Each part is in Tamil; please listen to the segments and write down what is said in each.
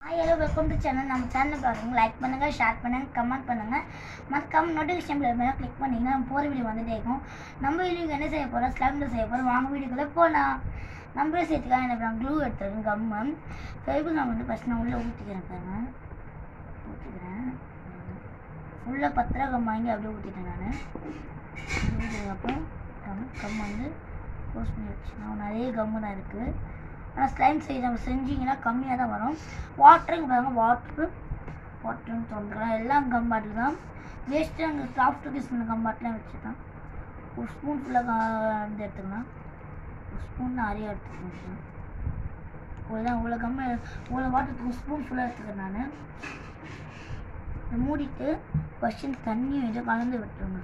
hi hello welcome to channel நம்ம சேனல் பாருங்க லைக் பண்ணுங்க ஷேர் பண்ணுங்க கமெண்ட் பண்ணுங்க மறக்காம நோட்டிஃபிகேஷன் பெல் மேலே கிளிக் பண்ணிங்கன்னா நம்ம போகிற வீடியோ வந்துட்டே இருக்கும் நம்ம வீடியோக்கு என்ன செய்ய போகிறோம் ஸ்லைமில் செய்ய போகிறோம் வாங்க வீடியோக்குள்ளே போகலாம் நம்ம சேர்த்துக்காக என்ன பண்ணுறோம் க்ளூ எடுத்துருக்கேன் கம்மு ஃபெவிக் நான் வந்து ஃபஸ்ட் நான் உள்ளே ஊற்றிக்கிறேன் பாருங்க ஊற்றிக்கிறேன் உள்ளே பத்து ரூபா கம் வாங்கி அப்படியே ஊற்றிட்டேன் நான் ஊற்றினதுக்கப்புறம் கம் கம் வந்து க்ளோஸ் பண்ணி வச்சுக்கலாம் நிறைய கம்மு தான் இருக்குது ஆனால் ஸ்லைம் செய்ய நம்ம செஞ்சிங்கன்னா கம்மியாக தான் வரும் வாட்டருங்க பாருங்க வாட்ரு வாட்டருன்னு சொல்கிறேன் எல்லாம் கம் பாட்டில் தான் வேஸ்ட்டு அங்கே சாஃப்ட் யூஸ் பண்ண கம் பாட்டிலாம் வச்சுக்கலாம் ஒரு ஸ்பூன் ஃபுல்லாக வந்து எடுத்துக்கலாம் ஒரு ஸ்பூன் நிறைய எடுத்துக்கலாம் இவ்வளோ இவ்வளோ கம்மி இவ்வளோ வாட்டர் ஒரு ஸ்பூன் ஃபுல்லாக எடுத்துக்கிறேன் நான் இதை மூடிட்டு கொஸ்டின் தண்ணி வந்து கலந்து விட்டுருங்க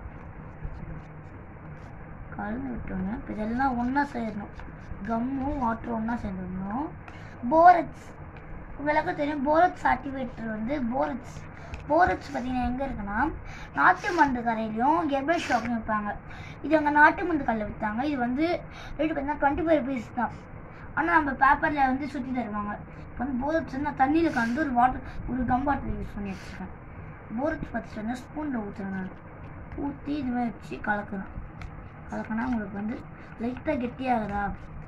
கலந்து விட்டுருங்க இப்போ இதெல்லாம் ஒன்றா சேரணும் கம்மும் வாட்டரும் ஒன்றா சேர்ந்துடணும் போரட்ஸ் உங்களுக்கு தெரியும் போரட்ஸ் சர்டிஃபிகேட் வந்து போரட்ஸ் போரட்ஸ் பார்த்தீங்கன்னா எங்கே இருக்குன்னா நாட்டு மருந்து கடையிலையும் ஹெர்பல் ஷாப்லையும் விற்பாங்க இது அங்கே நாட்டு மருந்து கடையில் விற்றாங்க இது வந்து ரேட்டு பார்த்தீங்கன்னா டுவெண்ட்டி ஃபைவ் ருபீஸ் தான் ஆனால் நம்ம பேப்பரில் வந்து சுற்றி தருவாங்க இப்போ வந்து போரட்ஸ் வந்து நான் தண்ணியில் கலந்து ஒரு வாட்டர் ஒரு கம் பாட்டில் யூஸ் பண்ணி வச்சுருக்கேன் போரட்ஸ் பார்த்துட்டு வந்து ஸ்பூனில் ஊற்றுறேன் நான் ஊற்றி இது மாதிரி வச்சு கலக்கணும் கலக்கினா உங்களுக்கு வந்து லைட்டாக கெட்டியாகுதா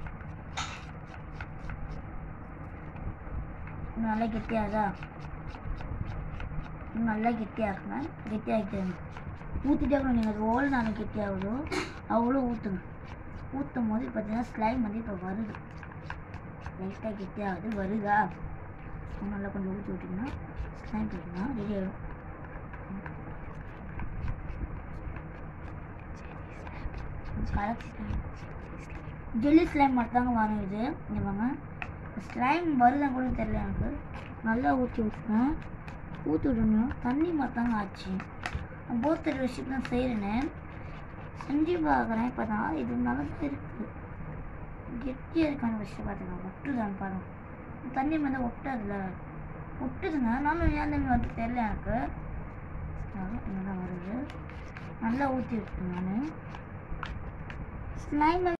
இன்னும் நல்லா கெட்டியாகுதா இன்னும் நல்லா கெட்டியாக்குங்க கெட்டியாக்கிட்டேங்க ஊற்றிட்டே இருக்கணும் நீங்கள் அது ஓல் நாள் கெட்டியாகுதோ அவ்வளோ ஊற்றுங்க ஊற்றும் போது பார்த்தீங்கன்னா ஸ்லைம் வந்து இப்போ வருது லைட்டாக கெட்டியாகுது வருதா இன்னும் நல்லா கொஞ்சம் ஊற்றி விட்டிங்கன்னா ஸ்லைம் பார்த்தீங்கன்னா ரெடி ஆகிடும் ஜெல்லி ஸ்லைம் மட்டும் தாங்க வரும் இது இங்கே வாங்க ஸ்லைம் வருதான் கூட தெரியல எனக்கு நல்லா ஊற்றி விட்டுனேன் ஊற்றி விடணும் தண்ணி மட்டும் ஆச்சு நான் போத்தர் விஷயத்து தான் செய்கிறேன்னு செஞ்சு பார்க்குறேன் இப்போ தான் இது நல்லா தான் இருக்குது கெட்டியாக இருக்கான விஷயம் பார்த்துக்கோங்க ஒட்டுதான்னு பாருங்க தண்ணி வந்து ஒட்டதில்ல ஒட்டுதுங்க நானும் ஏன் தண்ணி வந்து தெரியல எனக்கு நல்லா வருது நல்லா ஊற்றி விட்டுருங்க நான் ஸ்லைம்